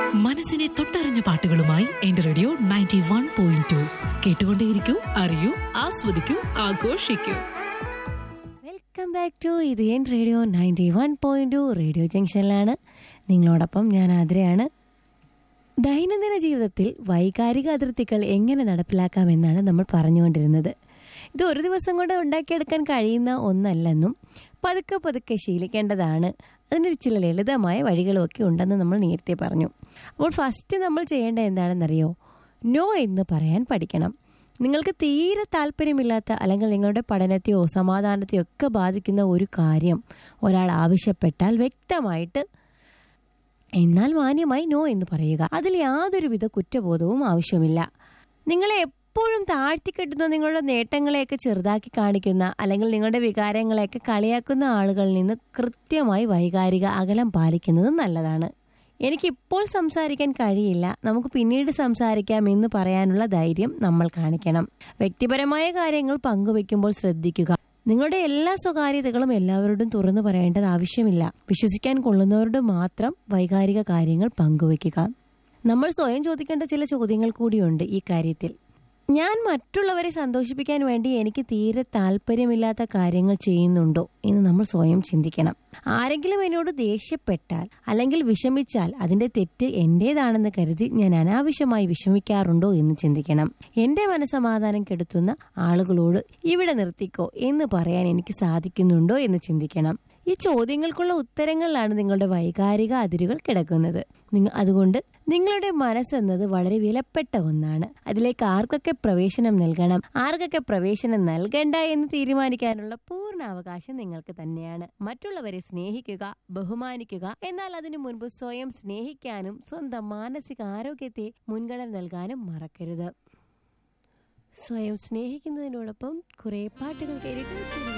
മനസ്സിനെ തൊട്ടറിഞ്ഞ പാട്ടുകളുമായി എന്റെ radio ninety one point two കേട്ടുകൊണ്ടേയിരിക്കൂ അറിയൂ ആസ്വദിക്കൂ ആഘോഷിക്കൂ വെൽക്കം ബാക്ക് ടു ഇത് എൻ radio ninety one point two radio ജംഗ്ഷനിലാണ് നിങ്ങളോടൊപ്പം ഞാൻ ആതിരയാണ് ദൈനംദിന ജീവിതത്തിൽ വൈകാരിക അതിർത്തികൾ എങ്ങനെ നടപ്പിലാക്കാമെന്നാണ് നമ്മൾ പറഞ്ഞുകൊണ്ടിരുന്നത് ഇത് ഒരു ദിവസം കൊണ്ട് ഉണ്ടാക്കിയെടുക്കാൻ കഴിയുന്ന ഒന്നല്ലെന്നും പതുക്കെ പതുക്കെ ശീലിക്കേണ്ടതാണ് അതിന് ചില ലളിതമായ വഴികളുമൊക്കെ ഉണ്ടെന്ന് നമ്മൾ നേരത്തെ പറഞ്ഞു അപ്പോൾ ഫസ്റ്റ് നമ്മൾ ചെയ്യേണ്ടത് എന്താണെന്നറിയോ നോ എന്ന് പറയാൻ പഠിക്കണം നിങ്ങൾക്ക് തീരെ താല്പര്യമില്ലാത്ത അല്ലെങ്കിൽ നിങ്ങളുടെ പഠനത്തെയോ സമാധാനത്തെയോ ഒക്കെ ബാധിക്കുന്ന ഒരു കാര്യം ഒരാൾ ആവശ്യപ്പെട്ടാൽ വ്യക്തമായിട്ട് എന്നാൽ മാന്യമായി നോ എന്ന് പറയുക അതിൽ യാതൊരുവിധ കുറ്റബോധവും ആവശ്യമില്ല നിങ്ങളെ എപ്പോഴും താഴ്ത്തിക്കെട്ടുന്ന നിങ്ങളുടെ നേട്ടങ്ങളെയൊക്കെ ചെറുതാക്കി കാണിക്കുന്ന അല്ലെങ്കിൽ നിങ്ങളുടെ വികാരങ്ങളെയൊക്കെ കളിയാക്കുന്ന ആളുകളിൽ നിന്ന് കൃത്യമായി വൈകാരിക അകലം പാലിക്കുന്നത് നല്ലതാണ് എനിക്കിപ്പോൾ സംസാരിക്കാൻ കഴിയില്ല നമുക്ക് പിന്നീട് സംസാരിക്കാം എന്ന് പറയാനുള്ള ധൈര്യം നമ്മൾ കാണിക്കണം വ്യക്തിപരമായ കാര്യങ്ങൾ പങ്കുവെക്കുമ്പോൾ ശ്രദ്ധിക്കുക നിങ്ങളുടെ എല്ലാ സ്വകാര്യതകളും എല്ലാവരോടും തുറന്നു പറയേണ്ടത് ആവശ്യമില്ല വിശ്വസിക്കാൻ കൊള്ളുന്നവരോട് മാത്രം വൈകാരിക കാര്യങ്ങൾ പങ്കുവെക്കുക നമ്മൾ സ്വയം ചോദിക്കേണ്ട ചില ചോദ്യങ്ങൾ കൂടിയുണ്ട് ഈ കാര്യത്തിൽ ഞാൻ മറ്റുള്ളവരെ സന്തോഷിപ്പിക്കാൻ വേണ്ടി എനിക്ക് തീരെ താല്പര്യമില്ലാത്ത കാര്യങ്ങൾ ചെയ്യുന്നുണ്ടോ എന്ന് നമ്മൾ സ്വയം ചിന്തിക്കണം ആരെങ്കിലും എന്നോട് ദേഷ്യപ്പെട്ടാൽ അല്ലെങ്കിൽ വിഷമിച്ചാൽ അതിന്റെ തെറ്റ് എന്റേതാണെന്ന് കരുതി ഞാൻ അനാവശ്യമായി വിഷമിക്കാറുണ്ടോ എന്ന് ചിന്തിക്കണം എന്റെ മനസമാധാനം കെടുത്തുന്ന ആളുകളോട് ഇവിടെ നിർത്തിക്കോ എന്ന് പറയാൻ എനിക്ക് സാധിക്കുന്നുണ്ടോ എന്ന് ചിന്തിക്കണം ഈ ചോദ്യങ്ങൾക്കുള്ള ഉത്തരങ്ങളിലാണ് നിങ്ങളുടെ വൈകാരിക അതിരുകൾ കിടക്കുന്നത് നിങ്ങ അതുകൊണ്ട് നിങ്ങളുടെ മനസ്സെന്നത് വളരെ വിലപ്പെട്ട ഒന്നാണ് അതിലേക്ക് ആർക്കൊക്കെ പ്രവേശനം നൽകണം ആർക്കൊക്കെ പ്രവേശനം നൽകണ്ട എന്ന് തീരുമാനിക്കാനുള്ള പൂർണ്ണ അവകാശം നിങ്ങൾക്ക് തന്നെയാണ് മറ്റുള്ളവരെ സ്നേഹിക്കുക ബഹുമാനിക്കുക എന്നാൽ അതിനു മുൻപ് സ്വയം സ്നേഹിക്കാനും സ്വന്തം മാനസിക ആരോഗ്യത്തെ മുൻഗണന നൽകാനും മറക്കരുത് സ്വയം സ്നേഹിക്കുന്നതിനോടൊപ്പം കുറെ പാട്ടുകൾ കേട്ടിട്ട്